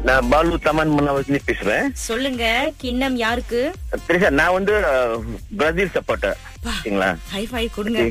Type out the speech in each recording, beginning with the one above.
நான் பாலு தமன் முன்னாவதுல பேசுறேன் சொல்லுங்க கிண்ணம் யாருக்கு தெரியுசா நான் வந்து அஹ், பிரேசில் சப்போர்ட்டர் சரிங்களா ஹை ஃபை கொடுங்க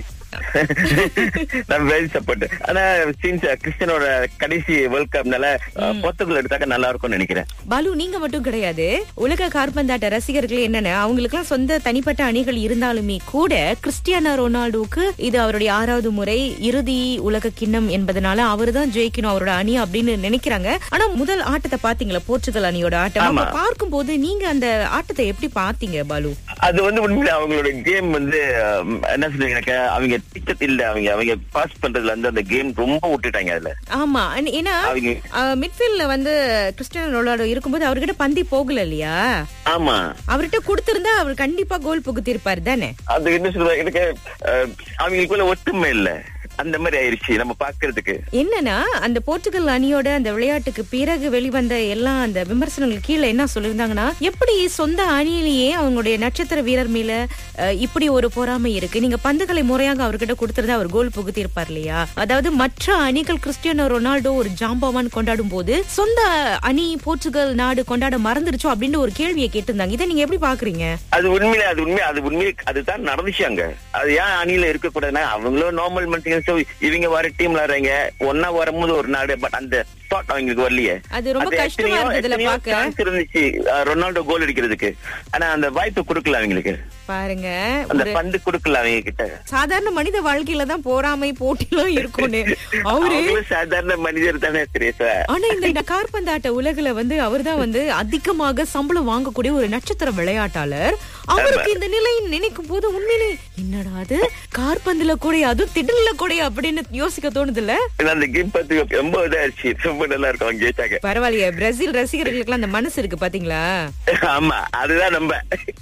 நான் பிரேசில் சப்போர்ட்டர் ஆனா சின்ஸ் கிறிஸ்டியனோட கடைசி வேர்ல்ட் கப்னால அஹ், போர்த்துகல் எடுத்தாக்க நல்லா இருக்கும்னு நினைக்கிறேன் பாலு நீங்க மட்டும் கிடையாது உலக கார்பந்தாட்ட ரசிகர்கள் என்னன்னா அவங்களுக்குலாம் சொந்த தனிப்பட்ட அணிகள் இருந்தாலுமே கூட கிறிஸ்டியானோ ரொனால்டோக்கு இது அவருடைய ஆறாவது முறை இறுதி உலக கிண்ணம் என்பதனால அவர்தான் ஜெயிக்கணும் அவரோட அணி அப்படின்னு நினைக்கிறாங்க ஆனா முதல் ஆட்டத்தை பாத்தீங்களா போர்ச்சுகல் அணியோட ஆட்டம் ஆமா. அப்ப பார்க்கும்போது நீங்க அந்த ஆட்டத்தை எப்படி பாத்தீங்க பாலு அது வந்து உண்மையில அவங்களோட கேம் வந்து அஹ், என்ன சொல்லுங்க எனக்கு அவங்க டிக்கெட் இல்ல அவங்க அவங்க பாஸ் பண்றதுல வந்து அந்த கேம் ரொம்ப விட்டுட்டாங்க அதுல ஆமா அன்- ஏன்னா அவங்க மிட்ஃபீல்ட்ல வந்து கிறிஸ்டியானோ ரொனால்டோ இருக்கும்போது அவர்கிட்ட பந்தி போகல இல்லையா ஆமா அவர்கிட்ட கொடுத்திருந்தா அவர் கண்டிப்பா கோல் புகுத்திருப்பாரு தானே அது என்ன சொல்றது எனக்கு அஹ், அவங்களுக்குள்ள ஒற்றுமை இல்ல அந்த மாதிரி ஆயிருச்சு நம்ம பாக்குறதுக்கு என்னன்னா அந்த போர்ச்சுகல் அணியோட அந்த விளையாட்டுக்கு பிறகு வெளிவந்த எல்லா அந்த விமர்சனங்கள் கீழே என்ன சொல்லியிருந்தாங்கன்னா எப்படி சொந்த அணியிலேயே அவங்களுடைய நட்சத்திர வீரர் மேல அஹ், இப்படி ஒரு பொறாமை இருக்கு நீங்க பந்துகளை முறையாக அவர்கிட்ட கொடுத்திருந்தா அவர் கோல் புகுத்தி இருப்பார் இல்லையா அதாவது மற்ற அணிகள் கிறிஸ்டியானோ ரொனால்டோ ஒரு ஜாம்பவான் கொண்டாடும் போது சொந்த அணி போர்ச்சுகல் நாடு கொண்டாட மறந்துருச்சோ அப்படின்னு ஒரு கேள்வியை கேட்டிருந்தாங்க இதை நீங்க எப்படி பாக்குறீங்க அது உண்மையில அது உண்மை அது உண்மையில அதுதான் நடந்துச்சு அங்க அது ஏன் அணியில இருக்க கூடாதுன்னா அவங்களும் நார்மல் மனுஷங்க so இவங்க வர டீம்ல வர்றாங்க ஒன்னா வரும்போது ஒரு நாடு பட் அந்த தாட் அவங்களுக்கு வரலையே அது ரொம்ப அது கஷ்டமா எத்தனையோ- இருந்ததுல எத்தனையோ பாக்க chance இருந்துச்சு அஹ், ரொனால்டோ கோல் அடிக்கிறதுக்கு ஆனா அந்த வாய்ப்பு கொடுக்கல அவங்களுக்கு பாருங்க அந்த ஒரு பந்து கொடுக்கல அவங்க கிட்ட சாதாரண மனித வாழ்க்கையில தான் போராமை போட்டிலாம் இருக்கும்னு அவரு அவங்களும் சாதாரண மனிதர் தானே தெரியுசா ஆனா இந்த கார்பந்தாட்ட உலகுல வந்து அவர்தான் வந்து அதிகமாக சம்பளம் வாங்கக்கூடிய ஒரு நட்சத்திர விளையாட்டாளர் அவருக்கு இந்த நிலை நினைக்கும் போது உண்மையிலே என்னடா அது கார்பந்துல கூட அதுவும் திடல்ல கூட அப்படின்னு யோசிக்க தோணுதுல்ல அந்த கேம் பார்த்து ரொம்ப இதாயிருச்சு ரொம்ப நல்லா இருக்கும் அவங்க ஜெயிச்சாங்க பரவாயில்லையே பிரேசில் ரசிகர்களுக்கு அந்த மனசு இருக்கு பாத்தீங்களா ஆமா அதுதான் நம்ம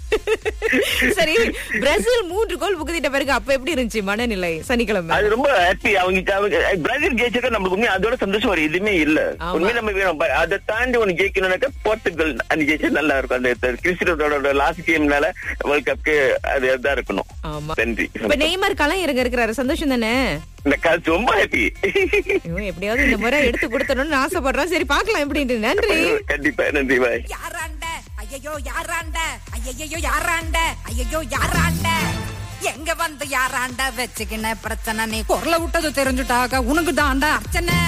சரி பிரேசில் மூன்று கோல் புகுத்திட்ட பிறகு அப்ப எப்படி இருந்துச்சு மனநிலை சனிக்கிழமை அது ரொம்ப ஹாப்பி அவங்க அவங்க பிரேசில் ஜெயிச்சா நம்மளுக்கு உண்மையா அதோட சந்தோஷம் வரும் எதுவுமே இல்ல ஆமா. உண்மையை நம்ம வேணும் ப- அதை தாண்டி ஒண்ணு ஜெயிக்கணும்னாக்கா போர்த்துகல் அன்னைக்கு ஜெயிச்சா நல்லா இருக்கும் அந்த கிறிஸ்டியோட லாஸ்ட் கேம்னால வேர்ல்ட் கப்க்கு அது தான் இருக்கணும் ஆமா நன்றி இப்ப நெய்மர் களம் இறங்க இருக்கிறாரு சந்தோஷம் தானே இந்த காசு ரொம்ப ஹாப்பி ஐயோ, எப்படியாவது இந்த முறை எடுத்து கொடுத்தணும்னு ஆசைப்படுறோம் சரி பாக்கலாம் எப்படின்ட்டு நன்றி கண்டிப்பா நன்றி பாய் யாராண்ட ஐயையோ யாராண்ட ஐயையோ யாராண்ட ஐயையோ யாராண்ட எங்க வந்து யாராண்ட வச்சுக்கின பிரச்சனை நீ குரல விட்டது தெரிஞ்சுட்டாக உனக்கு தாண்டா அர்ச்சனை